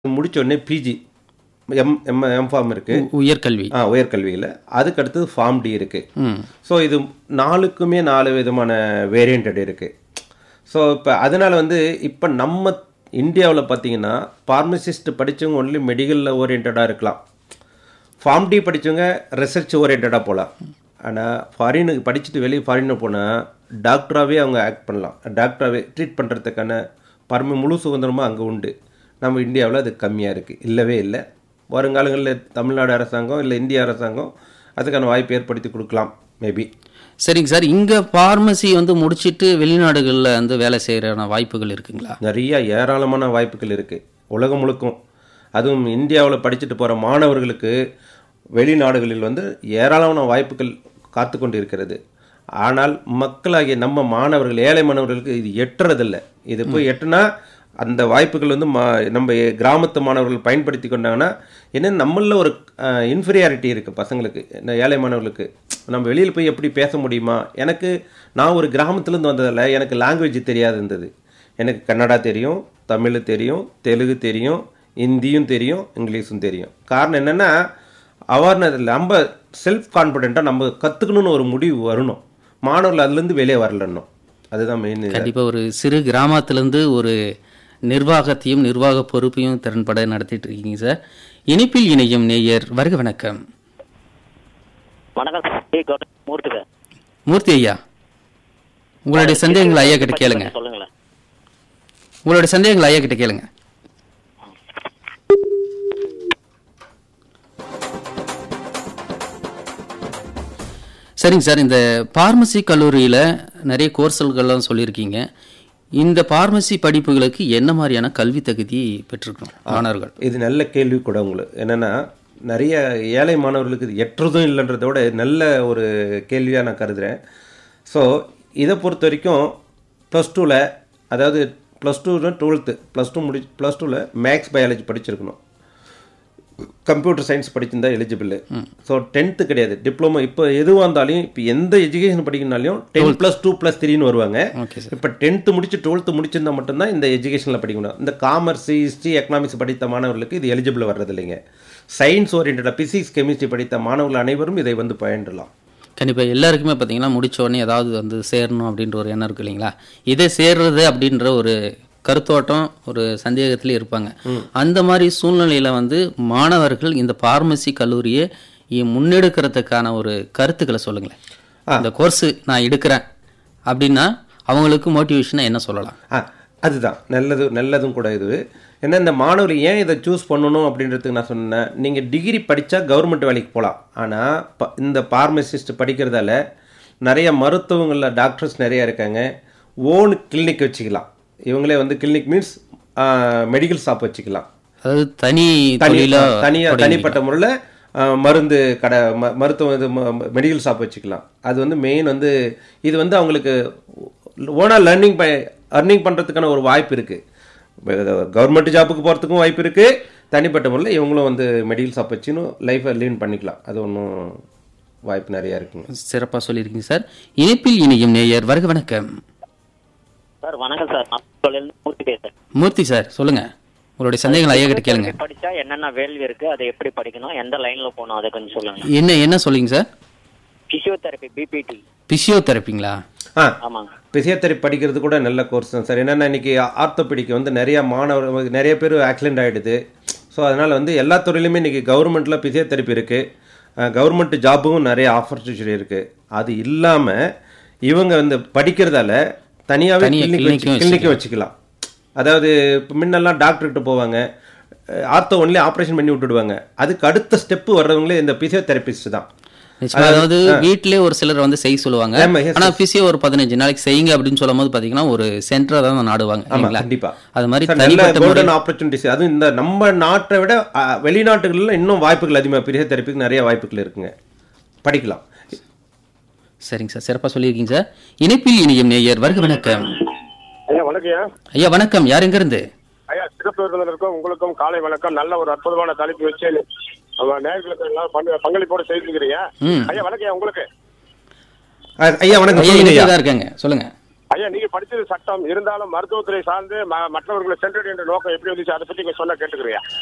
முடிச்ச உடனே PG M M MPharm இருக்கு உ- உயர்கல்வி ஆ உயர்கல்வியில் அதுக்கு அடுத்தது ஃபார்ம் டி இருக்கு ம் ஸோ இது நாலுக்குமே நாலு விதமான வேரியண்டட் இருக்கு ஸோ இப்போ அதனால வந்து இப்போ நம்ம இந்தியாவில் பார்த்தீங்கன்னா ஃபார்மசிஸ்ட் படித்தவங்க ஒன்லி மெடிக்கலில் ஓரியன்டாக இருக்கலாம் ஃபார்ம் டி படித்தவங்க ரிசர்ச் ஓரியன்டாக போகலாம் ஆனால் ஃபாரினுக்கு படிச்சுட்டு வெளியே ஃபாரின் போனால் டாக்டராகவே அவங்க ஆக்ட் பண்ணலாம் டாக்டராகவே ட்ரீட் பண்ணுறதுக்கான பரம முழு சுதந்திரமாக அங்கே உண்டு நம்ம இந்தியாவில் அது கம்மியாக இருக்குது இல்லவே இல்லை வருங்காலங்களில் தமிழ்நாடு அரசாங்கம் இல்லை இந்திய அரசாங்கம் அதுக்கான வாய்ப்பு ஏற்படுத்தி கொடுக்கலாம் மேபி சரிங்க சார் இங்கே ஃபார்மசி வந்து முடிச்சிட்டு வெளிநாடுகளில் வந்து வேலை செய்கிற வாய்ப்புகள் இருக்குங்களா நிறைய ஏராளமான வாய்ப்புகள் இருக்குது உலகம் முழுக்கும் அதுவும் இந்தியாவில் படிச்சுட்டு போகிற மாணவர்களுக்கு வெளிநாடுகளில் வந்து ஏராளமான வாய்ப்புகள் காத்து கொண்டு இருக்கிறது ஆனால் மக்களாகிய நம்ம மாணவர்கள் ஏழை மாணவர்களுக்கு இது எட்டுறதில்ல இது போய் எட்டுனா அந்த வாய்ப்புகள் வந்து மா நம்ம கிராமத்து மாணவர்கள் பயன்படுத்தி கொண்டாங்கன்னா என்ன நம்மளில் ஒரு இன்ஃபீரியாரிட்டி இருக்குது பசங்களுக்கு இந்த ஏழை மாணவர்களுக்கு நம்ம வெளியில் போய் எப்படி பேச முடியுமா எனக்கு நான் ஒரு கிராமத்துலேருந்து வந்ததில்ல எனக்கு லாங்குவேஜ் தெரியாது இருந்தது எனக்கு கன்னடா தெரியும் தமிழ் தெரியும் தெலுங்கு தெரியும் ஹிந்தியும் தெரியும் இங்கிலீஷும் தெரியும் காரணம் என்னென்னா அவேர்னஸ் நம்ம செல்ஃப் கான்ஃபிடென்ட்டாக நம்ம கற்றுக்கணும்னு ஒரு முடிவு வரணும் மாணவர்கள் அதுலேருந்து வெளியே வரலன்னும் அதுதான் மெயின் கண்டிப்பாக ஒரு சிறு கிராமத்திலேருந்து ஒரு நிர்வாகத்தையும் நிர்வாக பொறுப்பையும் திறன்பட நடத்திட்டு இருக்கீங்க சார் இனிப்பில் இணையும் நேயர் வருக வணக்கம் வணக்கம் sir D Gautham Murthy sir Murthy ஐயா உங்களுடைய சந்தேகங்களை ஐயா கிட்ட கேளுங்க சொல்லுங்களேன் உங்களுடைய சந்தேகங்களை ஐயா கிட்ட கேளுங்க சரிங்க சார் இந்த பார்மசி கல்லூரியில் நிறைய கோர்ஸ்கள்லாம் சொல்லியிருக்கீங்க இந்த பார்மசி படிப்புகளுக்கு என்ன மாதிரியான கல்வி தகுதி பெற்றிருக்கணும் மாணவர்கள் இது நல்ல கேள்வி கூட உங்களுக்கு என்னென்னா நிறைய ஏழை மாணவர்களுக்கு இது எட்டுறதும் இல்லைன்றத விட நல்ல ஒரு கேள்வியாக நான் கருதுகிறேன் ஸோ இதை பொறுத்த வரைக்கும் ப்ளஸ் டூவில் அதாவது plus two twelfth plus two முடி ப்ளஸ் டூவில் மேக்ஸ் பயாலஜி படிச்சிருக்கணும் கம்ப்யூட்டர் சயின்ஸ் படிச்சிருந்தா எலிஜிபிள் ஸோ டென்த்து கிடையாது டிப்ளமோ இப்போ எதுவாக இருந்தாலும் இப்போ எந்த எஜுகேஷன் படிக்கணும்னாலையும் டென் ப்ளஸ் டூ ப்ளஸ் த்ரீன்னு வருவாங்க ஓகே சார் இப்போ டென்த்து முடிச்சு டுவெல்த்து முடிச்சிருந்தா மட்டும்தான் இந்த எஜுகேஷனில் படிக்கணும் இந்த காமர்ஸ் ஹிஸ்ட்ரி எக்கனாமிக்ஸ் படித்த மாணவர்களுக்கு இது எலிஜிபிள் வர்றது இல்லைங்க சயின்ஸ் ஓரியன்டாக பிசிக்ஸ் கெமிஸ்ட்ரி படித்த மாணவர்கள் அனைவரும் இதை வந்து பயின்றலாம் கண்டிப்பாக எல்லாருக்குமே பார்த்தீங்கன்னா முடிச்ச உடனே ஏதாவது வந்து சேரணும் அப்படின்ற ஒரு எண்ணம் இருக்கு இல்லைங்களா இதை சேர்றது அப்படின்ற ஒரு கருத்தோட்டம் ஒரு சந்தேகத்திலே இருப்பாங்க அந்த மாதிரி சூழ்நிலையில் வந்து மாணவர்கள் இந்த பார்மசி கல்லூரியை இ- முன்னெடுக்கிறதுக்கான ஒரு கருத்துக்களை சொல்லுங்களேன் இந்த கோர்ஸு நான் எடுக்கிறேன் அப்படின்னா அவங்களுக்கு மோட்டிவேஷனாக என்ன சொல்லலாம் ஆ அதுதான் நல்லது நல்லதும் கூட இது ஏன்னா இந்த மாணவர் ஏன் இதை சூஸ் பண்ணணும் அப்படின்றதுக்கு நான் சொன்னேன் நீங்கள் டிகிரி படித்தா கவர்மெண்ட் வேலைக்கு போகலாம் ஆனால் ப இந்த பார்மசிஸ்ட் படிக்கிறதால நிறைய மருத்துவங்களில் டாக்டர்ஸ் நிறைய இருக்காங்க ஓன் கிளினிக் வச்சுக்கலாம் இவங்களே வந்து கிளினிக் மீன்ஸ் மெடிக்கல் ஷாப் வச்சுக்கலாம் அதாவது தனி தனி தொழிலா தனியாக தனிப்பட்ட முறையில் மருந்து கடை ம மருத்துவ இது மெடிக்கல் ஷாப் வச்சுக்கலாம் அது வந்து மெயின் வந்து இது வந்து அவங்களுக்கு ஓனாக லேர்னிங் ப அர்னிங் பண்ணுறதுக்கான ஒரு வாய்ப்பு இருக்குது கவர்மெண்ட் ஜாப்புக்கு போகிறதுக்கும் வாய்ப்பு இருக்குது தனிப்பட்ட முறையில் இவங்களும் வந்து மெடிக்கல் ஷாப் வச்சுன்னு லைஃப்பை லீன் பண்ணிக்கலாம் அது ஒன்றும் வாய்ப்பு நிறையா இருக்குங்க சிறப்பாக சொல்லியிருக்கீங்க சார் இணைப்பில் இணையும் நேயர் வருக வணக்கம் சார் வணக்கம் சார் நான் தொழிலிருந்து மூர்த்தி பேசுறேன் மூர்த்தி சார் சொல்லுங்க உங்களுடைய சந்தேகங்களை ஐயா கிட்ட கேளுங்க படிச்சா என்னென்ன வேல்வி இருக்கு அதை எப்படி படிக்கணும் எந்த லைன்ல போகணும் அதை கொஞ்சம் சொல்லுங்க என்ன என்ன சொல்லுங்க சார் பிசியோதெரபி பிபிடி பிசியோதெரப்பிங்களா ஆ ஆமாங்க பிசியோதெரப்பி படிக்கிறது கூட நல்ல கோர்ஸ் தான் சார் என்னென்னா இன்றைக்கி ஆர்த்தோபெடிக்கு வந்து நிறைய மாணவர் நிறைய பேர் ஆக்சிடென்ட் ஆகிடுது ஸோ அதனால் வந்து எல்லா துறையிலுமே இன்றைக்கி கவர்மெண்ட்டில் பிசியோதெரப்பி இருக்குது கவர்மெண்ட் ஜாப்பும் நிறைய ஆப்பர்ச்சுனிட்டி இருக்குது அது இல்லாமல் இவங்க வந்து படிக்கிறதால தனியாகவே தனியா கிளினிக் clinic வச்சு கிளினிக்கை வச்சுக்கலாம் அதாவது இப்போ முன்னெல்லாம் டாக்டர்கிட்ட போவாங்க ஆர்த்தோ ஒன்லி ஆப்ரேஷன் பண்ணி விட்டுடுவாங்க அதுக்கு அடுத்த ஸ்டெப்பு வர்றவங்களே இந்த பிசியோதெரபிஸ்ட் தான் நிச்சயமா அதாவது வீட்டிலே ஒரு சிலர் வந்து செய்ய சொல்லுவாங்க ஆமா, yes, ஆனா பிசியோ ஒரு பதினஞ்சு நாளைக்கு செய்யுங்க அப்படின்னு சொல்லும் போது பாத்தீங்கன்னா ஒரு சென்டரா தான் நாடுவாங்க ஆமா இல்லைங்களா கண்டிப்பா அது மாதிரி சார், நல்ல தனிப்பட்ட முறை கோல்டன் ஆப்பர்ச்சுனிட்டிஸ் அதுவும் இந்த நம்ம நாட்டை விட அ, வெளிநாட்டுகளில் இன்னும் வாய்ப்புகள் அதிகமாக பிசியோதெரப்பிக்கு நிறைய வாய்ப்புகள் இருக்குங்க படிக்கலாம் சரிங்க சார் சிறப்பா சொல்லியிருக்கீங்க சார் இணைப்பில் இணையும் நேயர் வருக வணக்கம் ஐயா வணக்கம் ஐயா வணக்கம் யார் எங்க இருந்து ஐயா சிறப்பு இருக்கும் உங்களுக்கும் காலை வணக்கம் நல்ல ஒரு அற்புதமான தலைப்பு வச்சு நம்ம நேர்களுக்கு எல்லாம் பங்கு- பங்களிப்போட செய்திருக்கிறீங்க ம். ஐயா வணக்கம் ஐயா உங்களுக்கு அ, ஐயா வணக்கம் ஐயா சொல்லுங்க ஐயா இணைப்பில் தான் இருக்காங்க சொல்லுங்க ஐயா நீங்க படிச்சது சட்டம் இருந்தாலும் மருத்துவத்துறை சார்ந்து ம- மற்றவர்களை சென்றடைகின்ற நோக்கம் எப்படி வந்துச்சு அதை பத்தி கொஞ்சம் சொன்னா கேட்டுக்கிறியா